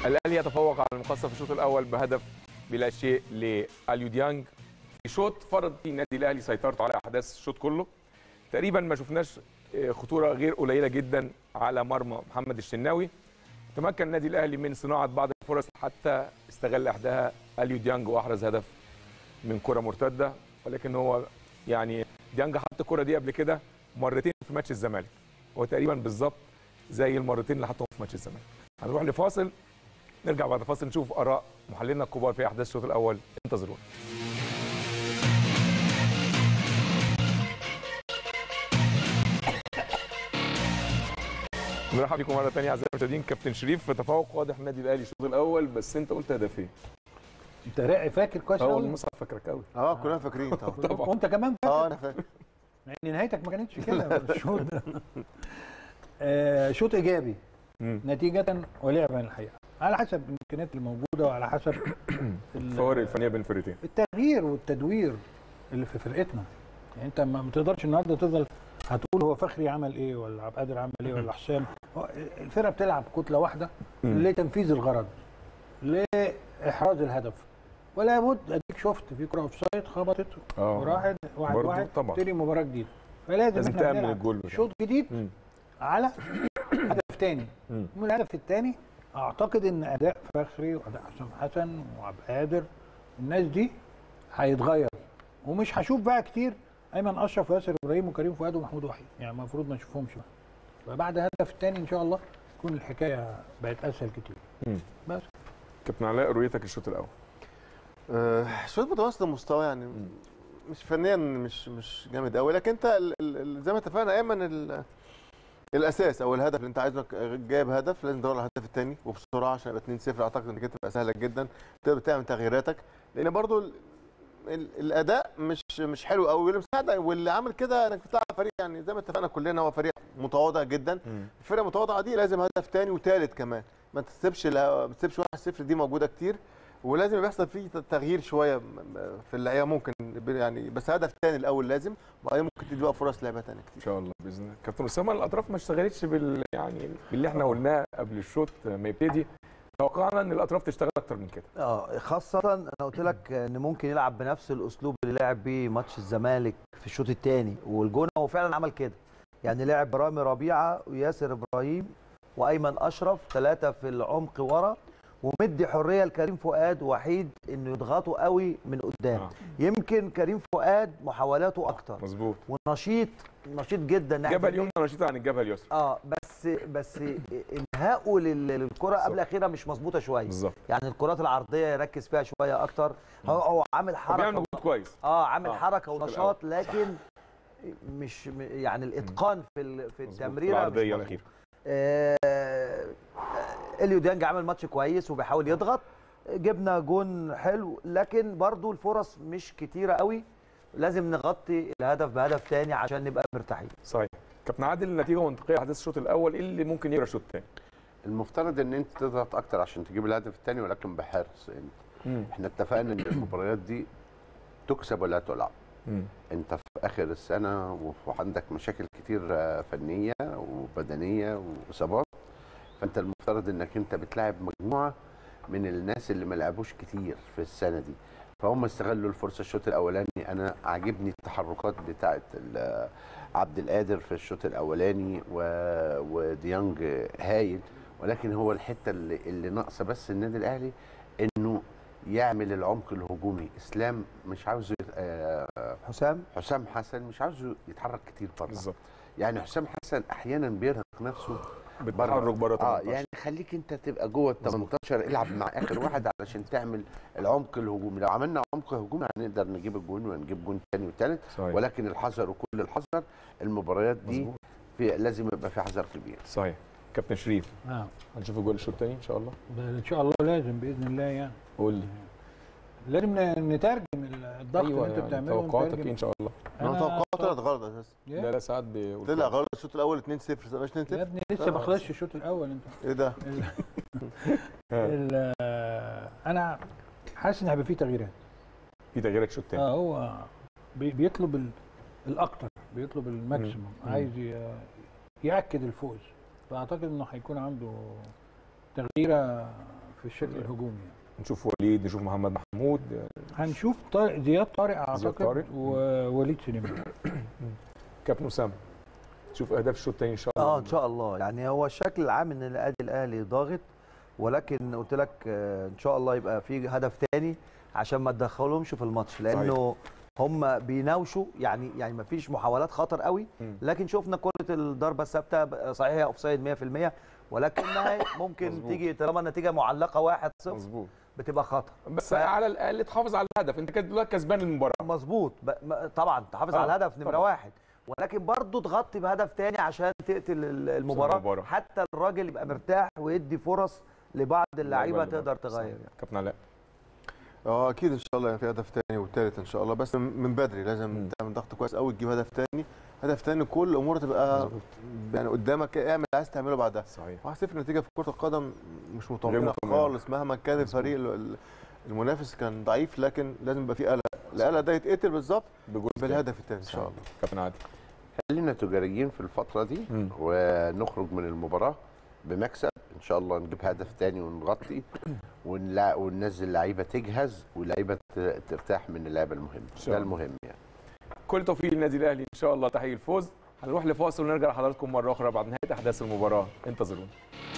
الاهلي يتفوق على المقصه في الشوط الاول بهدف بلا شيء لاليو ديانج في شوط فرض فيه النادي الاهلي سيطرته على احداث الشوط كله تقريبا ما شفناش خطوره غير قليله جدا على مرمى محمد الشناوي تمكن النادي الاهلي من صناعه بعض الفرص حتى استغل احداها اليو ديانج واحرز هدف من كره مرتده ولكن هو يعني ديانج حط الكره دي قبل كده مرتين في ماتش الزمالك هو تقريبا بالظبط زي المرتين اللي حطهم في ماتش الزمالك هنروح لفاصل نرجع بعد فاصل نشوف اراء محللنا الكبار في احداث الشوط الاول انتظرونا نرحب بكم مره ثانيه اعزائي المشاهدين كابتن شريف في تفوق واضح النادي الاهلي الشوط الاول بس انت قلت هدفين انت راقي فاكر كويس اه قوي المصحف فاكرك قوي اه كلنا فاكرين طبعا طبعا وانت كمان فاكر اه انا فاكر يعني نهايتك ما كانتش كده الشوط ده آه، شوط ايجابي مم. نتيجه ولعبا الحقيقه على حسب الامكانيات الموجوده وعلى حسب ال- الفوارق الفنيه بين الفرقتين التغيير والتدوير اللي في فرقتنا يعني انت ما ما تقدرش النهارده تفضل هتقول هو فخري عمل ايه ولا عبد القادر عمل ايه ولا حسام هو الفرقه بتلعب كتله واحده مم. لتنفيذ الغرض لاحراز الهدف ولا بد اديك شفت في كره اوف سايد خبطت اه وراحت واحد برضو واحد طبعا. تبتدي مباراه جديده فلازم لازم احنا تأمن بنلعب الجول بتاعك. شوط جديد مم. على هدف تاني مم. من الهدف الثاني اعتقد ان اداء فخري واداء حسام حسن وعبد القادر الناس دي هيتغير ومش هشوف بقى كتير ايمن اشرف وياسر ابراهيم وكريم فؤاد ومحمود وحيد يعني المفروض ما اشوفهمش بقى فبعد الهدف الثاني ان شاء الله تكون الحكايه بقت اسهل كتير مم. بس كابتن علاء رؤيتك الشوط الاول آه، شوط متوسط المستوى يعني مش فنيا مش مش جامد قوي لكن انت ال- ال- ال- زي ما اتفقنا ايمن ال- الاساس او الهدف اللي انت عايزه جايب هدف لازم تدور على الهدف الثاني وبسرعه عشان يبقى 2-0 اعتقد انك تبقى سهله جدا تقدر تعمل تغييراتك لان برضو ال- ال- الاداء مش مش حلو قوي واللي مساعد واللي عامل كده انك بتلعب فريق يعني زي ما اتفقنا كلنا هو فريق متواضع جدا الفرقه المتواضعه دي لازم هدف تاني وتالت كمان ما تسيبش لا- ما تسيبش 1-0 دي موجوده كتير ولازم بيحصل فيه تغيير شويه م- م- في اللعيبه ممكن ب- يعني بس هدف تاني الاول لازم وبعدين ممكن تدي بقى فرص لعبه تانيه ان كتير شاء الله باذن الله كابتن اسامه الاطراف ما اشتغلتش بال يعني باللي احنا قلناه قبل الشوط ما يبتدي توقعنا ان الاطراف تشتغل اكتر من كده اه خاصة انا قلت لك ان ممكن يلعب بنفس الاسلوب اللي لعب بيه ماتش الزمالك في الشوط الثاني والجونه هو فعلا عمل كده يعني لعب رامي ربيعه وياسر ابراهيم وايمن اشرف ثلاثه في العمق ورا ومدي حريه لكريم فؤاد وحيد انه يضغطوا قوي من قدام آه. يمكن كريم فؤاد محاولاته اكتر مظبوط ونشيط نشيط جدا ناحية الجبهه اليمنى نشيطه عن الجبهه اليسرى اه بس بس انهائه لل- للكره قبل الاخيره مش مظبوطه شويه بالظبط يعني الكرات العرضيه يركز فيها شويه اكتر هو هو عامل هو بيعمل حركه مجهود كويس اه عامل آه، حركه الشوط ونشاط لكن مش م- يعني الاتقان في ال- في مظبوط. التمريره مش العرضيه مظبوط. الاخيره آه، اليو ديانج عمل ماتش كويس وبيحاول يضغط جبنا جون حلو لكن برضو الفرص مش كتيره قوي لازم نغطي الهدف بهدف تاني عشان نبقى مرتاحين صحيح كابتن عادل النتيجه منطقيه احداث الشوط الاول ايه اللي ممكن يجرى الشوط الثاني المفترض ان انت تضغط اكتر عشان تجيب الهدف الثاني ولكن بحرص انت احنا اتفقنا ان المباريات دي تكسب ولا تلعب انت في اخر السنه وعندك مشاكل كتير آه، فنيه وبدنيه واصابات فانت المفترض انك انت بتلاعب مجموعه من الناس اللي ما لعبوش كتير في السنه دي فهم استغلوا الفرصه الشوط الاولاني انا عاجبني التحركات بتاعه ال- عبد القادر في الشوط الاولاني و- وديانج هايل ولكن هو الحته اللي, اللي ناقصه بس النادي الاهلي انه يعمل العمق الهجومي اسلام مش عاوزه يت- آه، حسام حسام حسن مش عاوزه يتحرك كتير بره بالظبط يعني حسام حسن احيانا بيرهق نفسه بالتحرك بره اه 18 يعني خليك انت تبقى جوه ال 18 العب مع اخر واحد علشان تعمل العمق الهجومي لو عملنا عمق هجومي هنقدر نجيب الجون ونجيب جون ثاني وثالث صحيح ولكن الحذر وكل الحذر المباريات دي مظبوط. في لازم يبقى في حذر كبير صحيح كابتن شريف اه هنشوف الجول الشوط الثاني ان شاء الله ده ان شاء الله لازم باذن الله يعني قول لي لازم ن- نترجم الضغط اللي انت يعني بتعمله توقعاتك ونترجم. ايه ان شاء الله انا توقعت طلعت غلط اساسا إيه؟ لا لا ساعات بيقول طلع كده. غلط الشوط الاول 2-0 مش 2-0 يا ابني لسه ما خلصش الشوط الاول انت ايه ده ال- ال- آه، انا حاسس ان هيبقى فيه تغييرات في تغييرات الشوط الثاني اه هو بي- بيطلب ال- الاكتر بيطلب الماكسيموم مم. عايز ي- ياكد الفوز فاعتقد انه هيكون عنده تغييره في الشكل الهجومي يعني. نشوف وليد نشوف محمد محمود هنشوف طارق زياد طارق اعتقد طارق. ووليد سليمان كابتن اسامه نشوف اهداف الشوط الثاني ان شاء الله اه ان شاء الله يعني هو الشكل العام ان النادي الاهلي ضاغط ولكن قلت لك آه، ان شاء الله يبقى في هدف تاني عشان ما تدخلهمش في الماتش لانه هم بيناوشوا يعني يعني ما فيش محاولات خطر قوي مم. لكن شفنا كره الضربه الثابته صحيح هي اوفسايد 100% ولكنها ممكن مظبوط. تيجي طالما النتيجه معلقه 1-0 مظبوط بتبقى خطر بس ف- على الاقل تحافظ على الهدف انت كده دلوقتي كسبان المباراه مظبوط ب- م- طبعا تحافظ آه، على الهدف نمره طبعاً. واحد ولكن برضه تغطي بهدف تاني عشان تقتل ال- المباراه المباراة. حتى الراجل يبقى مرتاح ويدي فرص لبعض اللعيبه اللي تقدر بره. تغير صح. يعني. كابتن علاء اه اكيد ان شاء الله يعني في هدف تاني والتالت ان شاء الله بس من من بدري لازم مم. تعمل ضغط كويس قوي تجيب هدف تاني هدف تاني كل الامور تبقى مظبوط. يعني قدامك اعمل عايز تعمله بعدها صحيح 1-0 النتيجه في كره القدم مش مطمئنه مطمئنة. خالص مهما كان الفريق ال- ال- المنافس كان ضعيف لكن لازم يبقى في قلق القلق ده يتقتل بالظبط بجول بالهدف التاني ان شاء الله كابتن عادل خلينا تجاريين في الفترة دي مم. ونخرج من المباراة بمكسب إن شاء الله نجيب هدف تاني ونغطي ونلا- وننزل لعيبة تجهز ولعيبة ت- ترتاح من اللعبة المهمة شاء ده الله. المهم يعني كل توفيق للنادي الاهلي ان شاء الله تحقيق الفوز هنروح لفاصل ونرجع لحضراتكم مره اخرى بعد نهايه احداث المباراه انتظرونا